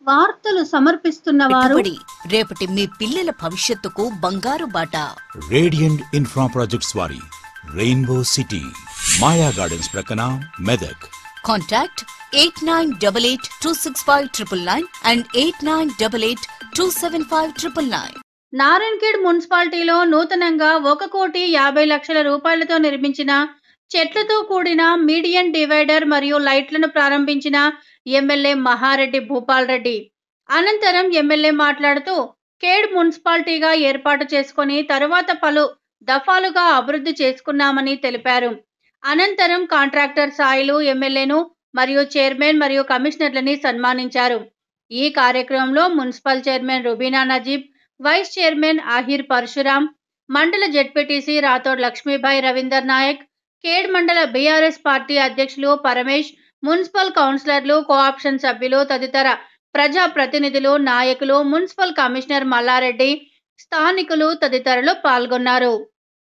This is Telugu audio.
వార్తలు సమర్పిస్తున్న వారు పెట్టుబడి రేపటి మీ పిల్లల భవిష్యత్తుకు బంగారు బాట రేడియంట్ ఇన్ఫ్రా ప్రాజెక్ట్స్ వారి రెయిన్బో సిటీ మాయా గార్డెన్స్ ప్రక్కన Medak contact eight nine double eight two six five triple nine and eight nine double eight two seven five triple nine Narayankhed మున్సిపాలిటీలో నూతనంగా ఒక కోటి యాభై లక్షల రూపాయలతో నిర్మించిన చెట్లతో కూడిన మీడియన్ డివైడర్ మరియు లైట్లను ప్రారంభించిన ఎమ్మెల్యే మహారెడ్డి భూపాల్ రెడ్డి అనంతరం ఎమ్మెల్యే మాట్లాడుతూ కేడ్ మున్సిపాలిటీగా ఏర్పాటు చేసుకొని తరువాత పలు దఫాలుగా అభివృద్ధి చేసుకున్నామని తెలిపారు అనంతరం కాంట్రాక్టర్ సాయిలు ఎమ్మెల్యేను మరియు చైర్మన్ మరియు కమిషనర్లని సన్మానించారు ఈ కార్యక్రమంలో municipal chairman Rubina Najeeb vice chairman Ahir Parashuram mandal ZPTC Rathod Lakshmibai Ravinder Naik Khed mandal BRS party అధ్యక్షులు పరమేష్ మున్సిపల్ కౌన్సిలర్లు కోఆప్షన్ సభ్యులు తదితర ప్రజా ప్రతినిధులు నాయకులు మున్సిపల్ కమిషనర్ మల్లారెడ్డి స్థానికులు తదితరులు పాల్గొన్నారు